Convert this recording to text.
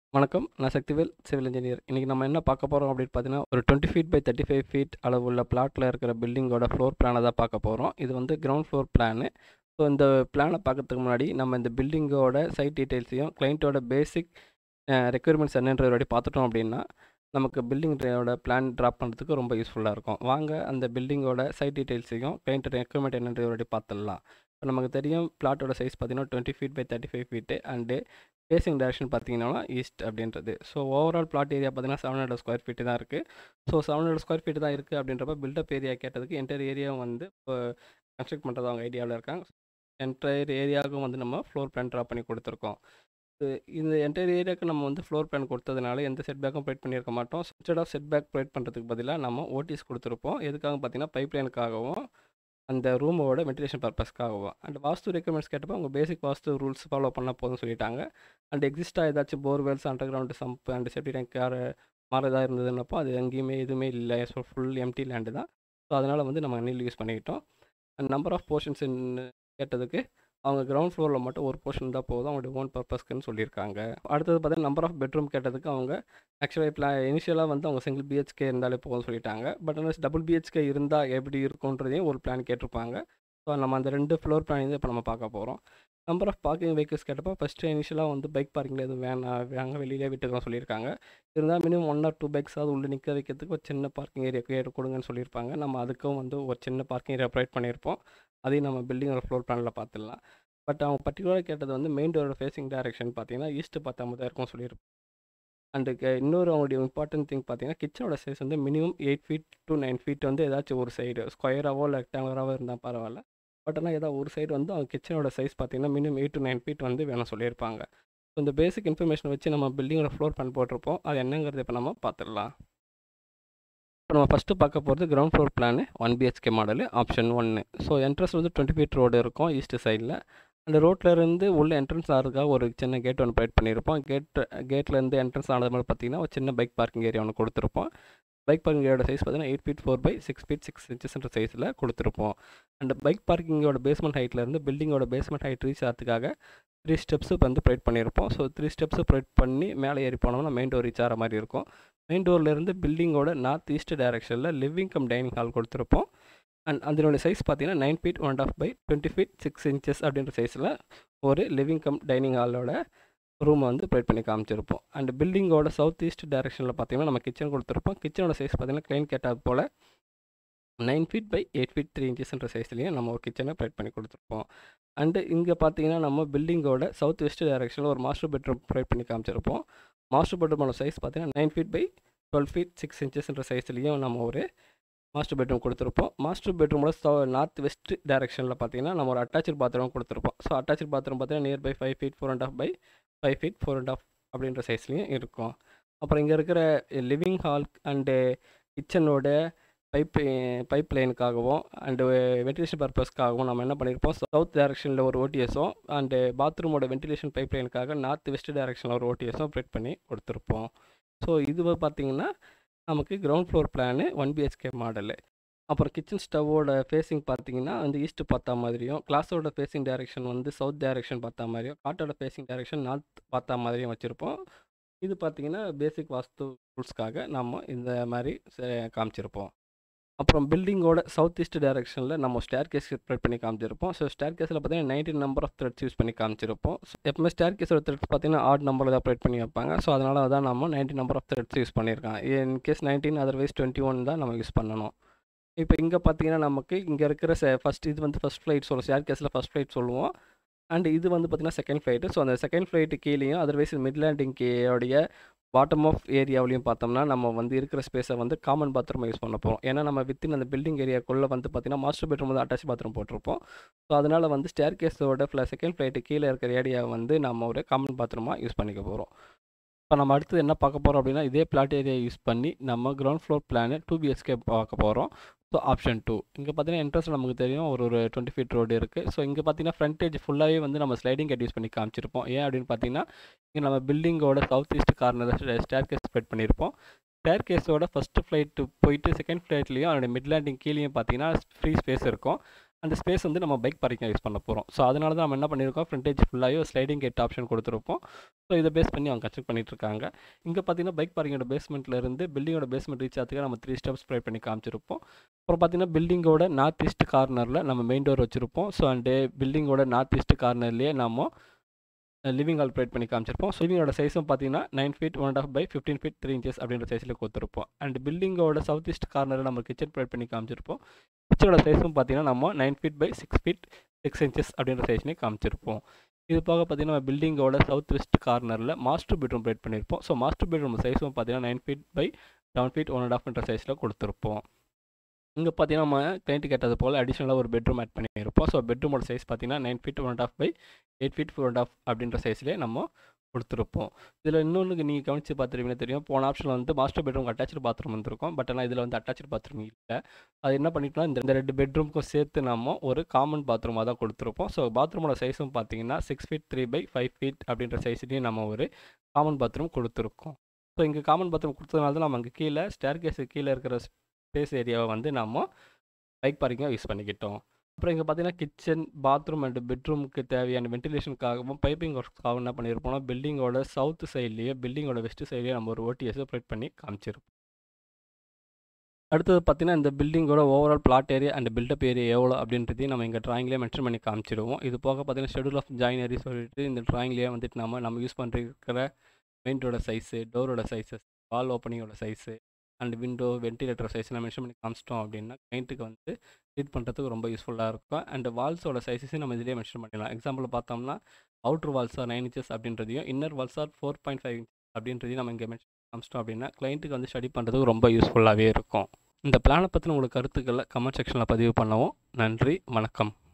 வணக்கம். நான் Sakthivel, civil engineer. இன்னைக்கு நம்ம என்ன பார்க்க போறோம் அப்படின்னு பார்த்தீங்கன்னா, ஒரு 20 ஃபீட் பை 35 ஃபீட் அளவுள்ள பிளாட்ல இருக்கிற பில்டிங்கோட ஃப்ளோர் பிளான தான் பார்க்க போறோம். இது வந்து கிரவுண்ட் ஃப்ளோர் பிளானு. ஸோ இந்த பிளான பார்க்கறதுக்கு முன்னாடி நம்ம இந்த பில்டிங்கோட சைட் டீட்டெயில்ஸையும், கிளையண்ட்டோட பேசிக் அ ரெக்யர்மெண்ட்ஸ் என்னன்றத ஒரு வாட்டி பார்த்துட்டோம் அப்படின்னா, நமக்கு பில்டிங்கோட பிளான் டிராப் பண்ணுறதுக்கு ரொம்ப யூஸ்ஃபுல்லா இருக்கும். வாங்க அந்த பில்டிங்கோட சைட் டீட்டெயில்ஸையும், கிளையண்ட் ரெக்யர்மெண்ட் என்னன்றத ஒரு வாட்டி பார்த்துடலாம். இப்போ நமக்கு தெரியும் பிளாட்டோட சைஸ் பார்த்தீங்கன்னா 20 feet by 35 feet and facing direction பார்த்தீங்கன்னா ஈஸ்ட் அப்படின்றது. ஸோ ஓவரால் பிளாட் ஏரியா பார்த்தீங்கன்னா 700 ஸ்கொயர் ஃபீட்டு தான் இருக்குது. ஸோ 700 ஸ்கொயர் ஃபீட்டு தான் இருக்குது அப்படின்றப்ப பில்டப் ஏரியா கேட்டதுக்கு என்டையர் ஏரியாவும் வந்து இப்போ கன்ஸ்ட்ரக்ட் பண்ணுறது அவங்க ஐடியாவில் இருக்காங்க. என்டையர் ஏரியாவுக்கும் வந்து நம்ம ஃப்ளோர் பிளான் ட்ரா பண்ணி கொடுத்துருக்கோம். இது இந்த என்டையர் ஏரியாவுக்கு நம்ம வந்து ஃப்ளோர் பிளான் கொடுத்ததுனால எந்த செட் பேக்கும் ப்ரொவைட் பண்ணியிருக்க மாட்டோம். Instead of setback provide பண்ணுறதுக்கு பதிலாக நம்ம ஓடிஎஸ் கொடுத்துருப்போம். எதுக்காக பார்த்தீங்கன்னா பைப் லைனுக்காகவும், அந்த ரூமோட வென்டிலேஷன் பர்பஸ்க்காகவும். அண்ட் வாஸ்து ரெக்யர்மெண்ட்ஸ் கேட்டப்போ அவங்க பேசிக் வாஸ்து ரூல்ஸ் ஃபாலோ பண்ணா போதும்னு சொல்லிட்டாங்க. அண்ட் எக்ஸிஸ்ட்டாக ஏதாச்சும் borewells, underground sump and septic tank யாரு மாரி ஏதாவது இருந்ததுன்னப்போ அது எங்கேயுமே எதுவுமே இல்லை. ஸோ ஃபுல் எம்ப்டி லேண்டு தான். ஸோ அதனால் வந்து நம்ம நீல் யூஸ் பண்ணிக்கிட்டோம். அண்ட் நம்பர் ஆஃப் போர்ஷன்ஸ்ன்னு கேட்டதுக்கு அவங்க கிரவுண்ட் ஃப்ளோரில் மட்டும் ஒரு போர்ஷன் இருந்தால் போதும். அவங்களுடைய ஓன் பர்பஸ்க்குன்னு சொல்லியிருக்காங்க. அடுத்தது பார்த்தீங்கன்னா நம்பர் ஆஃப் பெட்ரூம் கேட்டதுக்கு அவங்க ஆக்சுவலாக பிளா இனிஷியலாக வந்து அவங்க சிங்கிள் பிஹெச்கே இருந்தாலே போதும்னு சொல்லிட்டாங்க. பட் ஆனால் டபுள் பிஹெச்கே இருந்தால் எப்படி இருக்குன்றதையும் ஒரு பிளான் கேட்டிருப்பாங்க. ஸோ நம்ம அந்த 2 ஃப்ளோர் பிளானையும் இப்போ நம்ம பார்க்க போகிறோம். நம்பர் ஆஃப் பார்க்கிங் வெஹிக்கிள்ஸ் கேட்டப்போ ஃபஸ்ட்டு இனிஷியலாக வந்து பைக் பார்க்கிங்கில் எதுவும் வேணாம். நாங்க வெளியிலே விட்டுக்கிறோம் சொல்லியிருக்காங்க. இருந்தாலும் மினிமம் 1 ஆர் 2 பைக்ஸாவது உள்ளே நிற்க வைக்கிறதுக்கு ஒரு சின்ன பார்க்கிங் ஏரியா கிளியர் கொடுங்கன்னு சொல்லியிருப்பாங்க. நம்ம அதுக்கும் வந்து ஒரு சின்ன பார்க்கிங் ஏரியா ப்ரொவைட் பண்ணியிருப்போம். அதையும் நம்ம பில்டிங்கோட ஃப்ளோர் பிளானில் பார்த்துடலாம். பட் அவங்க பர்ட்டிகுலராக கேட்டது வந்து மெயின் டோரோட ஃபேசிங் டைரக்ஷன் பார்த்தீங்கன்னா ஈஸ்ட்டு பார்த்தா மாதிரி தான் இருக்கும்னு சொல்லியிருப்பாங்க. அண்டு க இன்னொரு அவங்களுடைய இம்பார்ட்டன்ட் திங் பார்த்தீங்கன்னா கிச்சனோட சைஸ் வந்து மினிமம் 8 ஃபீட் டூ 9 ஃபீட் வந்து ஏதாச்சும் ஒரு சைடு ஸ்கொயராவோ இல்லை ரெக்டாங்குலராவோ இருந்தால் பரவாயில்ல. பட் ஆனால் ஏதாவது ஒரு சைடு வந்து அவங்க கிச்சனோட சைஸ் பார்த்தீங்கன்னா மினிமம் 8 டூ 9 ஃபீட் வந்து வேணும் சொல்லியிருப்பாங்க. ஸோ இந்த பேசிக் இன்ஃபர்மேஷனை வச்சு நம்ம பில்டிங்கோட ஃப்ளோர் பிளான் போட்டிருப்போம். அது என்னங்கிறத இப்போ நம்ம பார்த்துடலாம். இப்போ நம்ம ஃபஸ்ட்டு பார்க்க போகிறது ground floor plan 1 BHK model option 1. So entrance வந்து 20 ஃபீட் ரோடு இருக்கும் ஈஸ்ட் சைடில். அந்த ரோட்ல இருந்து உள்ள என்ட்ரன்ஸ் ஆகிறதுக்காக ஒரு சின்ன கேட் ஒன்று ப்ரொவைட் பண்ணியிருப்போம். கேட் கேட்லேருந்து என்ட்ரன்ஸ் ஆனது மாதிரி பார்த்தீங்கன்னா ஒரு சின்ன பைக் பார்க்கிங் ஏரியா ஒன்று கொடுத்துருப்போம். பைக் பார்க்கிங் ஏரியாவோட சைஸ் பார்த்தீங்கன்னா 8 ஃபீட் 4 பை 6 ஃபீட் 6 இன்ச்சஸ்ன்ற சைஸில் கொடுத்துருப்போம். அண்ட் பைக் பார்க்கிங்கோட பேஸ்மெண்ட் ஹைட்லேருந்து பில்டிங்கோட பேஸ்மெண்ட் ஹைட் ரீச் ஆகிறதுக்காக 3 ஸ்டெப்ஸு வந்து ப்ரொவைட் பண்ணியிருப்போம். ஸோ 3 ஸ்டெப்ஸு ப்ரொவைட் பண்ணி மேலே ஏறி போனோம்னா மெயின் டோர் ரீச் ஆகிற மாதிரி இருக்கும். மெயின் டோர்லேருந்து பில்டிங்கோட நார்த் ஈஸ்ட் டைரக்ஷனில் லிவிங் கம் டைனிங் ஹால் கொடுத்துருப்போம். அண்ட் அதனுடைய சைஸ் பார்த்தீங்கன்னா 9 ஃபீட் 1 1/2 பை 20 ஃபீட் 6 இன்ச்சஸ் அப்படின்ற சைஸில் ஒரு லிவிங் கம் டைனிங் ஹாலோட ரூமை வந்து ப்ரொவைட் பண்ணி காமிச்சிருப்போம். அண்ட் பில்டிங்கோட சவுத் ஈஸ்ட் டைரக்ஷனில் பார்த்தீங்கன்னா நம்ம கிச்சன் கொடுத்துருப்போம். கிச்சனோட சைஸ் பார்த்தீங்கன்னா கிளையண்ட் கேட்டது போல் 9 ஃபீட் பை 8 ஃபீட் 3 இன்ச்சஸ்ன்ற சைஸ்லேயும் நம்ம ஒரு கிச்சனை ப்ரொவைட் பண்ணி கொடுத்துருப்போம். அண்டு இங்கே பார்த்தீங்கன்னா நம்ம பில்டிங்கோட சவுத் வெஸ்ட் டைரக்ஷனில் ஒரு மாஸ்டர் பெட்ரூம் ப்ரொவைட் பண்ணி காமிச்சிருப்போம். மாஸ்டர் பெட்ரூமோட சைஸ் பார்த்தீங்கன்னா 9 ஃபீட் பை 12 ஃபீட் 6 இன்ச்சஸ்ன்ற சைஸ்லேயும் நம்ம ஒரு மாஸ்டர் பெட்ரூம் கொடுத்துருப்போம். மாஸ்டர் பெட்ரூமோட ச நார்த் வெஸ்ட் டைரக்ஷனில் பார்த்தீங்கன்னா நம்ம ஒரு அட்டாச்டு பாத்ரூம் கொடுத்துருப்போம். ஸோ அட்டாச்டு பாத்ரூம் பார்த்தீங்கன்னா near by 5 feet 4 1/2 by 5 feet 4 1/2 அப்படின்ற சைஸ்லேயும் இருக்கும். அப்புறம் இங்கே இருக்கிற லிவிங் ஹால் அண்டு கிச்சனோட பைப் பைப் லைனுக்காகவும் அண்டு வென்டிலேஷன் பர்பஸ்க்காகவும் நம்ம என்ன பண்ணியிருப்போம் சவுத் டைரக்ஷனில் ஒரு ஓடிஎஸும் அண்டு பாத்ரூமோட வென்டிலேஷன் பைப் லைனுக்காக நார்த் வெஸ்ட் டைரக்ஷனில் ஒரு ஓடிஎஸும் ப்ரொவைட் பண்ணி கொடுத்துருப்போம். ஸோ இது பார்த்தீங்கன்னா நமக்கு ground floor plan 1 BHK model. அப்புறம் கிச்சன் ஸ்டவ்வோட ஃபேஸிங் பார்த்தீங்கன்னா வந்து ஈஸ்ட் பார்த்தா மாதிரியும், கிளாஸோட ஃபேஸிங் டைரக்ஷன் வந்து சவுத் டைரக்ஷன் பார்த்தா மாதிரியும், காட்டோட ஃபேஸிங் டைரக்ஷன் நார்த் பார்த்தா மாதிரியும் வச்சுருப்போம். இது பார்த்தீங்கன்னா பேசிக் வாஸ்து ரூல்ஸ்க்காக நம்ம இந்த மாதிரி காமிச்சிருப்போம். அப்புறம் பில்டிங்கோட சவுத் ஈஸ்ட் டைரக்ஷனில் நம்ம ஸ்டேர்கேஸ் ப்ரொவைட் பண்ணி காமிச்சிருப்போம். ஸோ ஸ்டேர்கேஸில் பார்த்தீங்கன்னா 19 நம்பர் ஆஃப் த்ரெட்ஸ் யூஸ் பண்ணி காமிச்சிருப்போம். எப்பவுமே ஸ்டேர்கேஸோட த்ரெட்ஸ் பார்த்தீங்கன்னா ஆட் நம்பரில் தான் ப்ரொவைட் பண்ணி வைப்பாங்க. ஸோ அதனால தான் நம்ம 19 நம்பர் ஆஃப் த்ரெட்ஸ் யூஸ் பண்ணியிருக்காங்க. இன்கேஸ் 19 அதர்வைஸ் 21 தான் நம்ம யூஸ் பண்ணணும். இப்போ இங்கே பார்த்தீங்கன்னா நமக்கு இங்கே இருக்கிற செ ஃபர்ஸ்ட் இது வந்து ஃபர்ஸ்ட் ஃப்ளைட் சொல்லுவோம். ஸ்டேர்கேஸில் ஃபர்ஸ்ட் ஃப்ளைட் சொல்லுவோம். அண்ட் இது வந்து பார்த்தீங்கன்னா செகண்ட் ஃப்ளைட்டு. ஸோ அந்த செகண்ட் ஃப்ளைட்டு கீழேயும் அதர்வைஸ் மிட் லேண்டிங் உடைய பாட்டம் ஆஃப் ஏரியாவிலையும் பார்த்தோம்னா நம்ம வந்து இருக்கிற ஸ்பேஸை வந்து காமன் பாத்ரூம் யூஸ் பண்ண போகிறோம். ஏன்னா நம்ம வித்தின் அந்த பில்டிங் ஏரியாக்குள்ளே வந்து பார்த்தீங்கன்னா மாஸ்டர் பெட்ரூம் வந்து அட்டாச் பாத்ரூம் போட்டிருப்போம். ஸோ அதனால் வந்து ஸ்டேர்கேஸோட ஃப்ள செகண்ட் ஃப்ளைட்டு கீழே இருக்கிற ஏரியாவை வந்து நம்ம ஒரு காமன் பாத்ரூமாக யூஸ் பண்ணிக்க போகிறோம். இப்போ நம்ம அடுத்தது என்ன பார்க்க போகிறோம் அப்படின்னா இதே பிளாட் ஏரியா யூஸ் பண்ணி நம்ம கிரவுண்ட் ஃப்ளோர் பிளானு 2 பிஹெச்கே பார்க்க போகிறோம். ஸோ ஆப்ஷன் 2 இங்கே பார்த்தீங்கன்னா என்ட்ரன்ஸ் நமக்கு தெரியும் ஒரு ஒரு 20 ஃபீட் ரோடு இருக்குது. ஸோ இங்கே பார்த்தீங்கன்னா ஃப்ரண்டேஜ் ஃபுல்லாகவே வந்து நம்ம ஸ்லைடிங் கேட் யூஸ் பண்ணி காமிச்சிருப்போம். ஏன் அப்படின்னு பார்த்தீங்கன்னா இங்கே நம்ம பில்டிங்கோட சவுத் ஈஸ்ட் கார்னரில் ஸ்டேர்கேஸ் ப்ரொவைட் பண்ணியிருப்போம். ஸ்டேர்கேஸோட ஃபஸ்ட்டு ஃப்ளைட்டு போயிட்டு செகண்ட் ஃப்ளைட்லேயும் அதோட மிட் லேண்டிங் கீழேயும் பார்த்தீங்கன்னா ஃப்ரீ ஸ்பேஸ் இருக்கும். அந்த ஸ்பேஸ் வந்து நம்ம பைக் பார்க்கிங் யூஸ் பண்ண போகிறோம் ஸோ அதனால தான் நம்ம என்ன பண்ணியிருக்கோம் ஃப்ரண்டேஜ் ஃபுல்லாகவே ஸ்லைடிங் கேட் ஆப்ஷன் கொடுத்துருப்போம் ஸோ இதை பேஸ் பண்ணி அவங்க கன்ஸ்ட்ரக்ட் பண்ணிட்டு இருக்காங்க இங்கே பார்த்தீங்கன்னா பைக் பார்க்கிங்கோட பேஸ்மெண்ட்ல இருந்து பில்டிங்கோட பேஸ்மெண்ட் ரீச் ஆகிறதுக்கு நம்ம த்ரீ ஸ்டெப்ஸ் ப்ரொவைட் பண்ணி காமிச்சிருப்போம் அப்புறம் பார்த்தீங்கன்னா பில்டிங்கோட நார்த் ஈஸ்ட் கார்னரில் நம்ம மெயின் டோர் வச்சுருப்போம் ஸோ அண்டு பில்டிங்கோட நார்த் ஈஸ்ட் கார்னர்லேயே நம்ம லிவிங் ஹால் ப்ரொவைட் பண்ணி காமிச்சிருப்போம் ஸோ லிவிங்கோட சைஸும் பார்த்தீங்கன்னா nine feet one and half by fifteen feet three inches அப்படின்ற சைஸில் கொடுத்துருப்போம் அண்ட் பில்டிங்கோட சவுத் ஈஸ்ட் கார்னரில் நம்ம கிச்சன் ப்ரொவைட் பண்ணி காமிச்சிருப்போம் கிச்சனோட சைஸும் பார்த்தீங்கன்னா நம்ம nine feet by six feet six inches அப்படின்ற சைஸ்லேயே காமிச்சிருப்போம் இது போக பார்த்தீங்கன்னா நம்ம பில்டிங்கோட சவுத் வெஸ்ட் கார்னரில் மாஸ்டர் பெட்ரூம் ப்ரொவைட் பண்ணியிருப்போம் ஸோ மாஸ்டர் பெட்ரூம் சைஸும் பார்த்தீங்கன்னா nine feet by seven feet one and ஆஃப்ன்ற சைஸில் கொடுத்துருப்போம் இங்கே பார்த்தீங்கன்னா நம்ம கிளைண்ட் கேட்டது போல் அடிஷனலாக ஒரு பெட்ரூம் ஆட் பண்ணியிருப்போம் ஸோ பெட்ரூமோட சைஸ் பார்த்தீங்கன்னா nine feet one and half by eight feet four and half அப்படின்ற சைஸ்லேயே நம்ம கொடுத்துருப்போம் இதில் இன்னொன்று நீங்கள் கவனித்து பார்த்துருவீங்கன்னா தெரியும் போன ஆப்ஷனில் வந்து மாஸ்டர் பெட்ரூம் அட்டாச்சு பாத்ரூம் வந்திருக்கும் பட் ஆனால் இதில் வந்து அட்டாச்சு பாத்ரூம் இல்லை அது என்ன பண்ணிட்டோம்னா இந்த இந்த ரெண்டு பெட்ரூமுக்கும் சேர்த்து நம்ம ஒரு காமன் பாத்ரூமாக தான் கொடுத்துருப்போம் ஸோ பாத்ரூமோட சைஸும் பார்த்தீங்கன்னா six feet three by five feet அப்படின்ற சைஸ்லேயும் நம்ம ஒரு காமன் பாத்ரூம் கொடுத்துருக்கோம் ஸோ இங்கே காமன் பாத்ரூம் கொடுத்ததுனால தான் நம்ம அங்கே கீழே ஸ்டேர் கேஸு கீழே இருக்கிற ஸ்பேஸ் ஏரியாவை வந்து நம்ம பைக் பார்க்கிங்காக யூஸ் பண்ணிக்கிட்டோம் அப்புறம் இங்கே பார்த்தீங்கன்னா கிச்சன் பாத்ரூம் அண்ட் பெட்ரூமுக்கு தேவையான வென்டிலேஷனுக்காகவும் பைப்பிங் ஒர்க்ஸ்க்காகவும் என்ன பண்ணியிருப்போம்னா பில்டிங்கோட சவுத் சைட்லேயே பில்டிங்கோட வெஸ்ட் சைட்லேயே நம்ம ஒரு ஓடிஎஸ் ப்ரொவைட் பண்ணி காமிச்சிருப்போம் அடுத்தது பார்த்தீங்கன்னா இந்த பில்டிங்கோட overall plot area and built up area எவ்வளோ அப்படின்றதையும் நம்ம இங்கே ட்ராயிங்லேயே மென்ஷன் பண்ணி காமிச்சிடுவோம் இது போக பார்த்தீங்கன்னா ஷெடியூல் ஆஃப் ஜாயினரி சொல்லிட்டு இந்த ட்ராயிங்லேயே வந்துட்டு நம்ம நம்ம யூஸ் பண்ணிருக்கிற பெயிண்டோட சைஸு டோரோட சைஸஸ் வால் ஓப்பனிங்கோட சைஸு அண்ட் விண்டோ வென்டிலேட்டர் சைஸ்லாம் மென்ஷன் பண்ணி காமிச்சிட்டோம் அப்படின்னா கிளைண்ட்டுக்கு வந்து ரீட் பண்ணுறதுக்கு ரொம்ப யூஸ்ஃபுல்லாக இருக்கும் அண்ட் வால்ஸோட சைஸஸையும் நம்ம இதிலே மென்ஷன் பண்ணிடலாம் எக்ஸாம்பிள் பார்த்தோம்னா outer walls are nine inches அப்படின்றதையும் inner walls are four point five inch அப்படின்றதையும் நம்ம இங்கே மென்ஷன் காமிச்சிட்டோம் அப்படின்னா கிளைண்ட்டுக்கு வந்து ஸ்டடி பண்ணுறதுக்கு ரொம்ப யூஸ்ஃபுல்லாகவே இருக்கும் இந்த பிளானை பற்றின உங்களுக்கு கருத்துக்களை கமெண்ட் செக்ஷனில் பதிவு பண்ணவும் நன்றி வணக்கம்